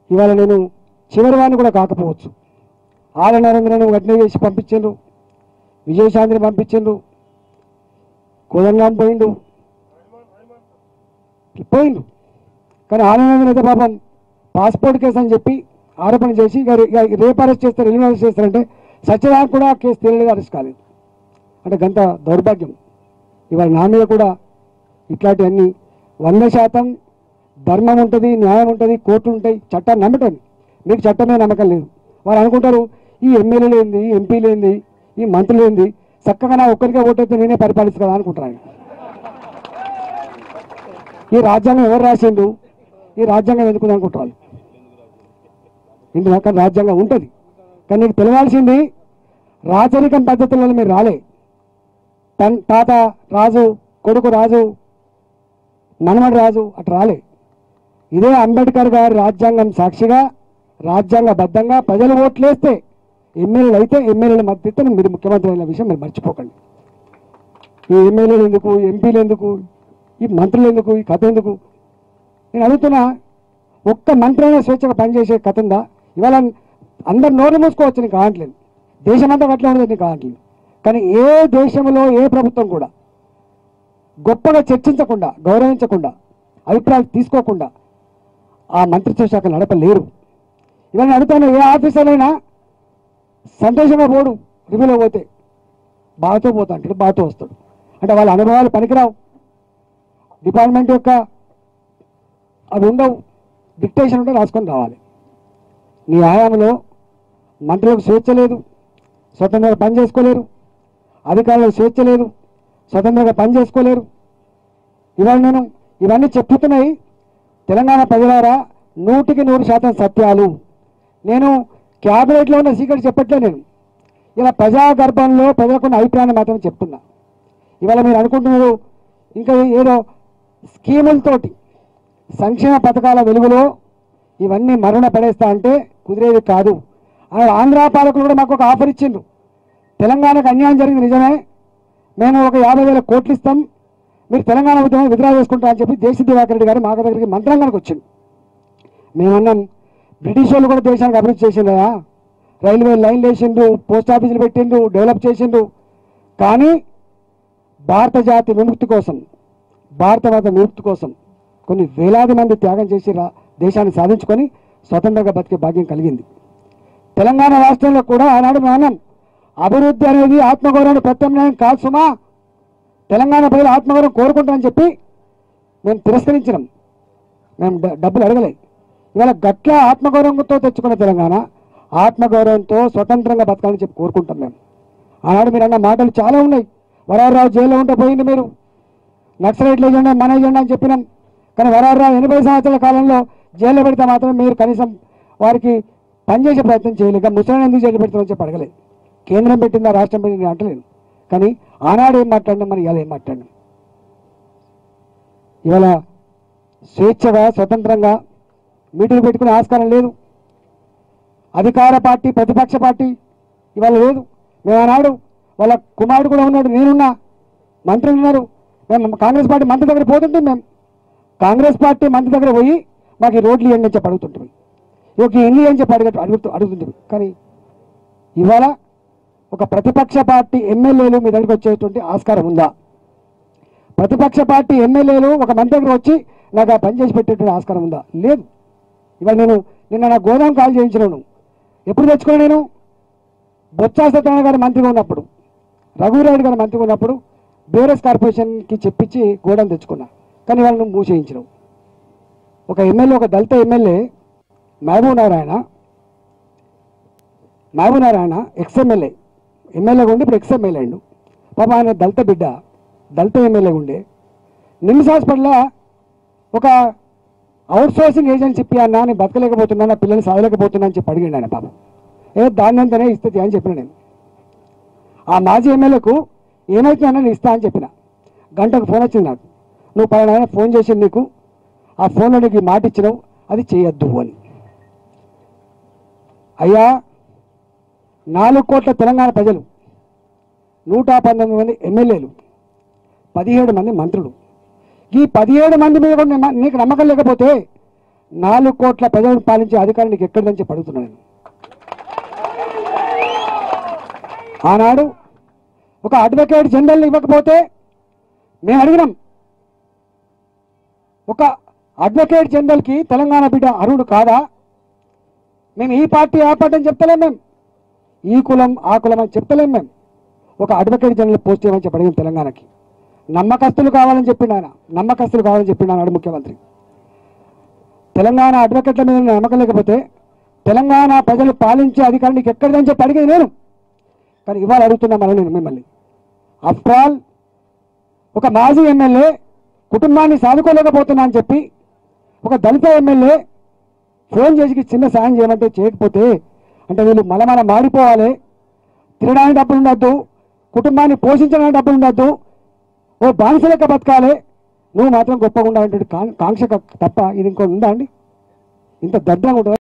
ఇవాళ నేను చివరి వాడిని కూడా కాకపోవచ్చు ఆల నరేంద్రను వెంటనే చేసి పంపించిండ్రు విజయశాంతిని పంపించిండ్రు కోదంగాం పోయిండు పోయిండు కానీ ఆనందం అయితే పాపం పాస్పోర్ట్ కేసు అని చెప్పి ఆరోపణ చేసి ఇక రే- ఇక రేపు అరెస్ట్ చేస్తారు ఎల్లుండి అరెస్ట్ చేస్తారంటే సత్యనారాయణ కూడా ఆ కేసు తేలిగా అరెస్ట్ కాలేదు అంటే గంత దౌర్భాగ్యం ఇవాళ నా మీద కూడా ఇట్లాంటివన్నీ వంద శాతం ధర్మం ఉంటుంది న్యాయం ఉంటుంది కోర్టులు ఉంటాయి చట్టాన్ని నమ్మటండి మీకు చట్టమే నమ్మకం లేదు వారు అనుకుంటారు ఈ ఎమ్మెల్యేలు ఏంది ఎంపీలు ఏంది ఈ మంత్రులు ఏంది చక్కగా నా ఒక్కరికే ఓటైతే నేనే పరిపాలిస్తా కదా అనుకుంటారు ఆయన ఈ రాజ్యాంగం ఎవరు రాసిండు ఈ రాజ్యాంగం ఎందుకు అనుకుంటారు ఇంటి దాకా రాజ్యాంగం ఉంటుంది కానీ నీకు తెలియాల్సింది రాచరికం పద్ధతులలో మీరు రాలే తన్ తాత రాజు కొడుకు రాజు మనమడు రాజు అటు రాలే ఇదే అంబేద్కర్ గారి రాజ్యాంగం సాక్షిగా రాజ్యాంగబద్ధంగా ప్రజలు ఓట్లేస్తే ఎమ్మెల్యేలు అయితే ఎమ్మెల్యేల మద్దతు మీరు ముఖ్యమంత్రి అయిన విషయం మీరు మర్చిపోకండి ఈ ఎమ్మెల్యేలు ఎందుకు ఎంపీలు ఎందుకు ఈ మంత్రులు ఎందుకు ఈ కథ ఎందుకు నేను అడుగుతున్నా ఒక్క మంత్రి అయినా స్వేచ్ఛగా పనిచేసే కథ ఉందా ఇవాళ అందరు నోరు మూసుకోవచ్చు నీకు కావట్లేదు దేశమంతా అట్లా ఉండదు నీకు కావట్లేదు కానీ ఏ దేశంలో ఏ ప్రభుత్వం కూడా గొప్పగా చర్చించకుండా గౌరవించకుండా అభిప్రాయాలు తీసుకోకుండా ఆ మంత్రిత్వ శాఖ నడపలేరు ఇవాళ నేను అడుగుతాను ఏ ఆఫీసర్లైనా సంతోషంగా పోడు రివ్యూలో పోతే బాగా పోతా అంటాడు బాగా వస్తాడు అంటే వాళ్ళ అనుభవాలు పనికిరావు డిపార్ట్మెంట్ యొక్క అవి ఉండవు డిక్టేషన్ ఉంటే రాసుకొని రావాలి నీ ఆయామంలో మంత్రులకు స్వేచ్ఛ లేదు స్వతంత్రంగా పని చేసుకోలేరు అధికారులకు స్వేచ్ఛ లేదు స్వతంత్రంగా పని చేసుకోలేరు ఇవాళ నేను ఇవన్నీ చెప్తున్నాయి తెలంగాణ ప్రజలారా నూటికి నూరు శాతం సత్యాలు నేను క్యాబినెట్లో ఉన్న సీక్రెట్ చెప్పట్లే నేను ఇలా ప్రజా గర్భంలో ప్రజలకున్న అభిప్రాయాన్ని మాత్రం చెప్తున్నా ఇవాళ మీరు అనుకుంటున్నారు ఇంకా ఏదో స్కీములతోటి సంక్షేమ పథకాల వెలుగులో ఇవన్నీ మరణ పడేస్తా అంటే కుదిరేది కాదు అలా ఆంధ్ర పాలకులు కూడా మాకు ఒక ఆఫర్ ఇచ్చిండ్రు తెలంగాణకు అన్యాయం జరిగింది నిజమే మేము ఒక యాభై వేల కోట్లు ఇస్తాం మీరు తెలంగాణ ఉద్యమం విత్డ్రా చేసుకుంటా అని చెప్పి దేశ దివాకర్ రెడ్డి గారు మా దగ్గరికి మంత్రాంగానికి వచ్చింది మేమన్నాం బ్రిటిష్ వాళ్ళు కూడా దేశానికి అభివృద్ధి చేసిందా రైల్వే లైన్లు వేసిండ్రు పోస్ట్ ఆఫీసులు పెట్టిండ్రు డెవలప్ చేసిండ్రు కానీ భారత జాతి విముక్తి కోసం భారత మత విముక్తి కోసం కొన్ని వేలాది మంది త్యాగం చేసి రా దేశాన్ని సాధించుకొని స్వతంత్రంగా బతికే భాగ్యం కలిగింది తెలంగాణ రాష్ట్రంలో కూడా ఆనాడు మనం అభివృద్ధి అనేది ఆత్మగౌరవం ప్రత్యామ్నాయం కాదు సుమా తెలంగాణ ప్రజలు ఆత్మగౌరవం కోరుకుంటారని చెప్పి మేము తిరస్కరించినాం మేము డ- డబ్బులు అడగలే ఇవాళ గట్ల ఆత్మగౌరవంతో తెచ్చుకున్న తెలంగాణ ఆత్మగౌరవంతో స్వతంత్రంగా బతకాలని చెప్పి కోరుకుంటాం మేము ఆనాడు మీరు అన్న మాటలు చాలా ఉన్నాయి వరారావు జైల్లో ఉంటే పోయింది మీరు నక్సలైట్లు ఏజెండా మన ఏజెండా అని చెప్పినాం కానీ వరారావు ఎనభై సంవత్సరాల కాలంలో జైల్లో పెడితే మాత్రం మీరు కనీసం వారికి పనిచేసే ప్రయత్నం చేయలేక ముసలిని ఎందుకు జైలు పెడతామని చెప్పి అడగలేదు కేంద్రం పెట్టిందా రాష్ట్రం పెట్టింది అంటలేదు కానీ ఆనాడు ఏం మాట్లాడినాం మరి ఇవాళ ఏం మాట్లాడినాం ఇవాళ స్వేచ్ఛగా స్వతంత్రంగా మీటింగ్ పెట్టుకునే ఆస్కారం లేదు అధికార పార్టీ ప్రతిపక్ష పార్టీ ఇవాళ లేదు మేము ఆనాడు వాళ్ళ కుమారుడు కూడా ఉన్నాడు నేనున్నా మంత్రులు ఉన్నారు మేము కాంగ్రెస్ పార్టీ మంత్రి దగ్గర పోతుంటే మేము కాంగ్రెస్ పార్టీ మంత్రి దగ్గర పోయి మాకు ఈ రోడ్లు ఇవ్వండి అని చెప్పి అడుగుతుంటాం ఇక ఇల్లు అని చెప్పి అడుగు అడుగుతూ అడుగుతుంది కానీ ఇవాళ ఒక ప్రతిపక్ష పార్టీ ఎమ్మెల్యేలు మీ దగ్గరికి వచ్చేటువంటి ఆస్కారం ఉందా ప్రతిపక్ష పార్టీ ఎమ్మెల్యేలు ఒక మంత్రి దగ్గర వచ్చి నాకు ఆ పని చేసి పెట్టేటువంటి ఆస్కారం ఉందా లేదు ఇవాళ నేను నిన్న నా గోదాం కాల్ చేయించినాను ఎప్పుడు తెచ్చుకున్నా నేను బొత్స సత్యనారాయణ గారు మంత్రిగా ఉన్నప్పుడు రఘువీరాయుడు గారు మంత్రిగా ఉన్నప్పుడు బీఆర్ఎస్ కార్పొరేషన్కి చెప్పించి గోడౌన్ తెచ్చుకున్నా కానీ వాళ్ళని మూసేయించడం ఒక ఎమ్మెల్యే ఒక దళిత MLA Mahabub Narayana Mahabub Narayana ex MLA ఎమ్మెల్యేగా ఉండి ఇప్పుడు ఎక్స్ ఎమ్మెల్యే అయిండు పాప ఆయన దళిత బిడ్డ దళిత ఎమ్మెల్యే ఉండే నిమ్స్ హాస్పిటల్లో ఒక అవుట్ సోర్సింగ్ ఏజెన్సీ ఇప్పి అన్నా నేను బతకలేకపోతున్నా నా పిల్లల్ని సాధలేకపోతున్నా అని చెప్పి అడిగిండు ఆయన పాపం ఏ దాన్ని అంతనే ఇస్తుంది అని చెప్పిన నేను ఆ మాజీ ఎమ్మెల్యేకు ఏమైతుందన్నా నేను ఇస్తా అని చెప్పిన గంటకు ఫోన్ వచ్చింది నాకు నువ్వు పలానా ఫోన్ చేసింది నీకు ఆ ఫోన్లో నీకు ఈ మాట ఇచ్చినావు అది చేయొద్దు అని అయ్యా నాలుగు కోట్ల తెలంగాణ ప్రజలు నూట పంతొమ్మిది మంది ఎమ్మెల్యేలు పదిహేడు మంది మంత్రులు ఈ పదిహేడు మంది మీద కూడా నిమ్మ- నీకు నమ్మకం లేకపోతే నాలుగు కోట్ల ప్రజలను పాలించే అధికారం నీకు ఎక్కడిదని చెప్పి అడుగుతున్నాను నేను ఆనాడు ఒక అడ్వకేట్ జనరల్ ఇవ్వకపోతే మేము అడిగినాం ఒక అడ్వకేట్ జనరల్కి తెలంగాణ బిడ్డ అర్హుడు కాదా మేము ఈ పార్టీ ఆ పార్టీ అని చెప్తలేం మేము ఈ కులం ఆ కులం అని చెప్తలేం మేము ఒక అడ్వకేట్ జనరల్ పోస్ట్ చేయమని చెప్పి అడిగాం తెలంగాణకి నమ్మకస్తులు కావాలని చెప్పిండు ఆయన నమ్మకస్తులు కావాలని చెప్పిండు అన్నాడు ముఖ్యమంత్రి తెలంగాణ అడ్వకేట్ల మీద నమ్మకం లేకపోతే తెలంగాణ ప్రజలు పాలించే అధికారం నీకు ఎక్కడిదని చెప్పి అడిగేది నేను కానీ ఇవాళ అడుగుతున్నా మళ్ళీ నేను మిమ్మల్ని ఆఫ్టర్ ఆల్ ఒక మాజీ ఎమ్మెల్యే కుటుంబాన్ని సాదుకోలేకపోతున్నా అని చెప్పి ఒక దళిత ఎమ్మెల్యే ఫోన్ చేసి చిన్న సాయం చేయమంటే చేయకపోతే అంటే వీళ్ళు మలమల మాడిపోవాలి తినడానికి డబ్బులు ఉండద్దు కుటుంబాన్ని పోషించడానికి డబ్బులు ఉండద్దు ఓ బానిస లెక్క బతకాలి నువ్వు మాత్రం గొప్పగా ఉండాలంటే కాంక్ష తప్ప ఇది ఇంకో ఉందా అండి ఇంత దడ్డంగా ఉంటుంది